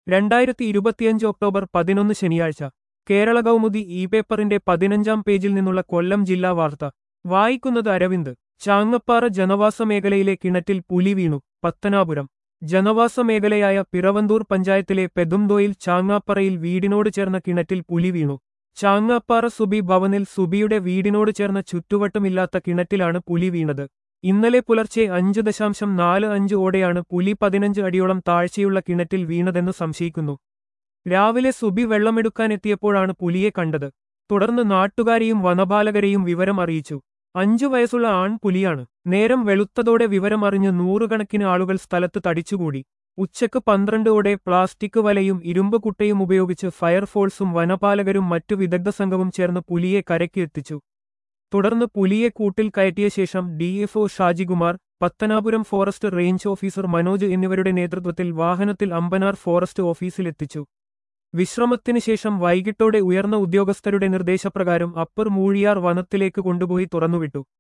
രണ്ടായിരത്തി ഇരുപത്തിയഞ്ച് ഒക്ടോബർ പതിനൊന്ന് ശനിയാഴ്ച കേരള കൗമുദി ഇ പേപ്പറിന്റെ പതിനഞ്ചാം പേജിൽ നിന്നുള്ള കൊല്ലം ജില്ലാ വാർത്ത വായിക്കുന്നത് അരവിന്ദ് ചാങ്ങപ്പാറ ജനവാസ മേഖലയിലെ കിണറ്റിൽ പുലി വീണു പത്തനാപുരം ജനവാസ മേഖലയായ പിറവന്തൂർ പഞ്ചായത്തിലെ പെതുംദോയിൽ ചാങ്ങാപ്പറയിൽ വീടിനോട് ചേർന്ന കിണറ്റിൽ പുലി വീണു ചാങ്ങാപ്പാറ സുബി ഭവനിൽ സുബിയുടെ വീടിനോട് ചേർന്ന ചുറ്റുവട്ടമില്ലാത്ത കിണറ്റിലാണ് പുലി വീണത് ഇന്നലെ പുലർച്ചെ അഞ്ച് ദശാംശം നാല് അഞ്ച് ഓടെയാണ് പുലി പതിനഞ്ച് അടിയോളം താഴ്ചയുള്ള കിണറ്റിൽ വീണതെന്ന് സംശയിക്കുന്നു രാവിലെ സുബി വെള്ളമെടുക്കാനെത്തിയപ്പോഴാണ് പുലിയെ കണ്ടത് തുടർന്ന് നാട്ടുകാരെയും വനപാലകരെയും വിവരം അറിയിച്ചു അഞ്ചു വയസ്സുള്ള ആൺ പുലിയാണ് നേരം വെളുത്തതോടെ വിവരമറിഞ്ഞ് നൂറുകണക്കിന് ആളുകൾ സ്ഥലത്ത് തടിച്ചുകൂടി ഉച്ചക്ക് പന്ത്രണ്ടോടെ പ്ലാസ്റ്റിക് വലയും ഇരുമ്പ് കുട്ടയും ഉപയോഗിച്ച് ഫയർഫോഴ്സും വനപാലകരും മറ്റു വിദഗ്ധ സംഘവും ചേർന്ന് പുലിയെ കരയ്ക്ക് എത്തിച്ചു തുടർന്ന് പുലിയെ കൂട്ടിൽ കയറ്റിയ ശേഷം DFO Shajikumar Pathanapuram forest range officer Manoj എന്നിവരുടെ നേതൃത്വത്തിൽ വാഹനത്തിൽ അമ്പനാർ ഫോറസ്റ്റ് ഓഫീസിലെത്തിച്ചു വിശ്രമത്തിന് ശേഷം വൈകിട്ടോടെ ഉയർന്ന ഉദ്യോഗസ്ഥരുടെ നിർദ്ദേശപ്രകാരം അപ്പർ മൂഴിയാർ വനത്തിലേക്ക് കൊണ്ടുപോയി തുറന്നുവിട്ടു